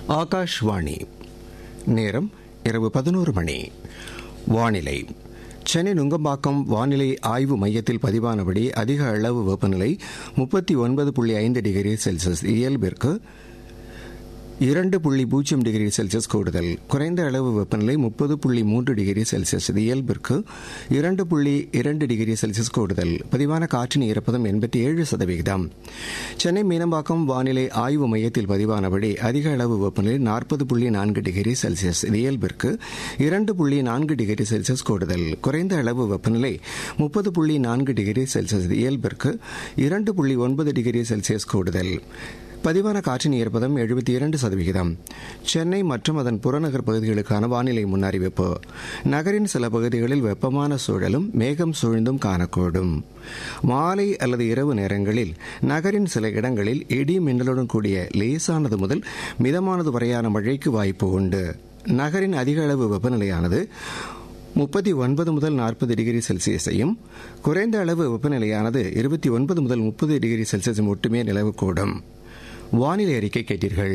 ஆகாஷ்வாணி நேரம் இரவு பதினோரு மணி வானிலை சென்னை நுங்கம்பாக்கம் வானிலை ஆய்வு மையத்தில் பதிவானபடி அதிக அளவு வெப்பநிலை முப்பத்தி ஒன்பது புள்ளி ஐந்து டிகிரி செல்சியஸ் இயல்பிற்கு இரண்டு புள்ளி பூஜ்ஜியம் டிகிரி செல்சியஸ் கூடுதல் குறைந்த அளவு வெப்பநிலை முப்பது புள்ளி மூன்று டிகிரி செல்சியஸ் இயல்பிற்கு இரண்டு புள்ளி இரண்டு டிகிரி செல்சியஸ் கூடுதல் பதிவான காற்றின் ஈரப்பதம் எண்பத்தி ஏழு சதவிகிதம் சென்னை மீனம்பாக்கம் வானிலை ஆய்வு மையத்தில் பதிவானபடி அதிக அளவு வெப்பநிலை நாற்பது புள்ளி நான்கு டிகிரி செல்சியஸ் இயல்பிற்கு இரண்டு புள்ளி நான்கு டிகிரி செல்சியஸ் கூடுதல் குறைந்த அளவு வெப்பநிலை முப்பது புள்ளி நான்கு டிகிரி செல்சியஸ் இயல்பிற்கு இரண்டு புள்ளி ஒன்பது டிகிரி செல்சியஸ் கூடுதல் பதிவான காற்றின் ஈரப்பதம் எழுபத்தி இரண்டு சதவிகிதம் சென்னை மற்றும் அதன் புறநகர் பகுதிகளுக்கான வானிலை முன்னறிவிப்பு நகரின் சில பகுதிகளில் வெப்பமான சூழலும் மேகம் சூழ்ந்தும் காணக்கூடும் மாலை அல்லது இரவு நேரங்களில் நகரின் சில இடங்களில் இடி மின்னலுடன் கூடிய லேசானது முதல் மிதமானது வரையான மழைக்கு வாய்ப்பு உண்டு நகரின் அதிக அளவு வெப்பநிலையானது முப்பத்தி ஒன்பது முதல் நாற்பது டிகிரி செல்சியஸையும் குறைந்த அளவு வெப்பநிலையானது இருபத்தி ஒன்பது முதல் முப்பது டிகிரி செல்சியஸ் மட்டுமே நிலவக்கூடும் வானிலை அறிக்கை கேட்டீர்கள்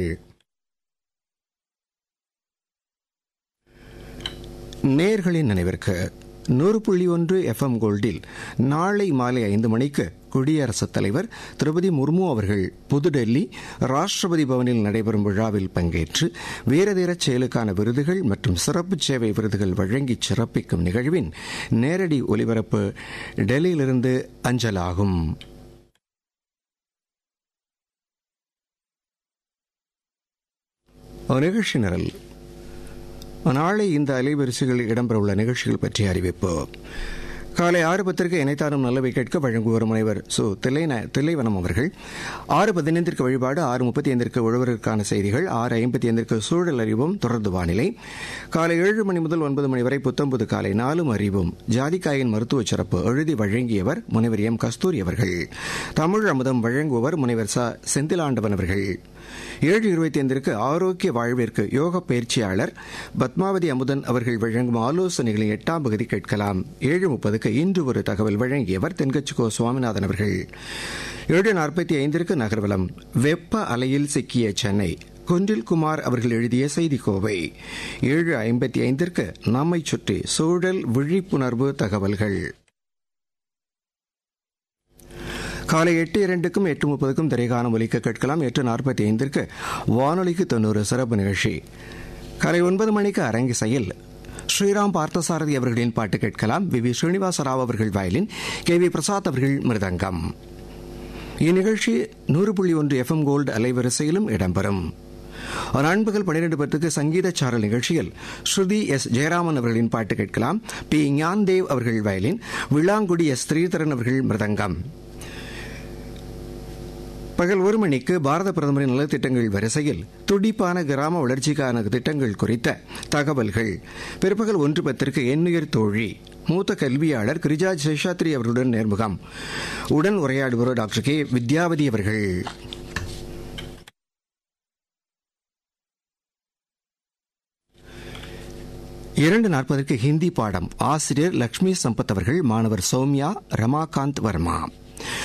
நேர்களின் நினைவிற்கு நூறு புள்ளி ஒன்று எஃப்எம் கோல்டில் நாளை மாலை ஐந்து மணிக்கு குடியரசுத் தலைவர் திரௌபதி முர்மு அவர்கள் புதுடெல்லி ராஷ்டிரபதி பவனில் நடைபெறும் விழாவில் பங்கேற்று வீரதீரச் செயலுக்கான விருதுகள் மற்றும் சிறப்பு சேவை விருதுகள் வழங்கி சிறப்பிக்கும் நிகழ்வின் நேரடி ஒலிபரப்பு டெல்லியிலிருந்து அஞ்சலாகும் நிகழ்ச்சி நிரல் நாளை இந்த அலைவரிசைகளில் இடம்பெறவுள்ள நிகழ்ச்சிகள் பற்றிய அறிவிப்பு காலை ஆறு பத்திற்கு இணைத்தாரும் நல்லவை கேட்க வழங்குவோர் முனைவர் சு தில்லைன தில்லைவனம் அவர்கள் ஆறு பதினைந்திற்கு வழிபாடு ஆறு முப்பத்தி ஐந்திற்கு உழவருக்கான செய்திகள் ஆறு ஐம்பத்தி ஐந்திற்கு சூழல் அறிவும் தொடர்ந்து வானிலை காலை ஏழு மணி முதல் ஒன்பது மணி வரை புத்தம்புது காலை நாலும் அறிவும் ஜாதிக்காயின் மருத்துவ சிறப்பு எழுதி வழங்கியவர் முனைவர் எம் கஸ்தூரி அவர்கள் தமிழ் அமுதம் வழங்குபவர் முனைவர் ச செந்திலாண்டவன் அவர்கள் ஏழு இருபத்தி ஐந்திற்கு ஆரோக்கிய வாழ்விற்கு யோக பயிற்சியாளர் பத்மாவதி அமுதன் அவர்கள் வழங்கும் ஆலோசனைகளின் எட்டாம் பகுதி கேட்கலாம் ஏழு முப்பதுக்கு இன்று ஒரு தகவல் வழங்கியவர் தென்கட்சிகோ சுவாமிநாதன் அவர்கள் ஏழு நாற்பத்தி ஐந்திற்கு நகர்வலம் வெப்ப அலையில் சிக்கிய சென்னை குன்றில் குமார் அவர்கள் எழுதிய செய்தி கோவை ஏழு ஐம்பத்தி ஐந்திற்கு நம்மை சுற்றி சூழல் விழிப்புணர்வு தகவல்கள் காலை எட்டு இரண்டுக்கும் எட்டு முப்பதுக்கும் திரைகாலம் ஒலிக்க கேட்கலாம் எட்டு நாற்பத்தி ஐந்திற்கு வானொலிக்கு தொண்ணூறு சிறப்பு நிகழ்ச்சி காலை ஒன்பது மணிக்கு அரங்கிசையில் ஸ்ரீராம் பார்த்தசாரதி அவர்களின் பாட்டு கேட்கலாம் வி வி ஸ்ரீனிவாச ராவ் அவர்கள் வயலின் கே வி பிரசாத் அவர்கள் மிருதங்கம் இந்நிகழ்ச்சி நூறு புள்ளி ஒன்று எஃப்எம் கோல்டு அலைவரிசையிலும் இடம்பெறும் நண்பகல் பன்னிரண்டு பத்துக்கு சங்கீத சாரல் நிகழ்ச்சியில் ஸ்ருதி எஸ் ஜெயராமன் அவர்களின் பாட்டு கேட்கலாம் பி ஞான்தேவ் அவர்கள் வயலின் விளாங்குடி எஸ் ஸ்ரீதரன் அவர்கள் மிருதங்கம் பகல் ஒரு மணிக்கு பாரத பிரதமரின் நலத்திட்டங்கள் வரிசையில் துடிப்பான கிராம வளர்ச்சிக்கான திட்டங்கள் குறித்த தகவல்கள் பிற்பகல் ஒன்று பத்திற்கு எண்ணுயர் தோழி மூத்த கல்வியாளர் கிரிஜாஜ் சேஷாத்ரி அவர்களுடன் நேர்முகம் உடன் உரையாடுபவர் டாக்டர் கே வித்யாவதி அவர்கள் இரண்டு நாற்பதற்கு ஹிந்தி பாடம் ஆசிரியர் லட்சுமி சம்பத் அவர்கள் மாணவர் சௌமியா ரமாகாந்த் வர்மா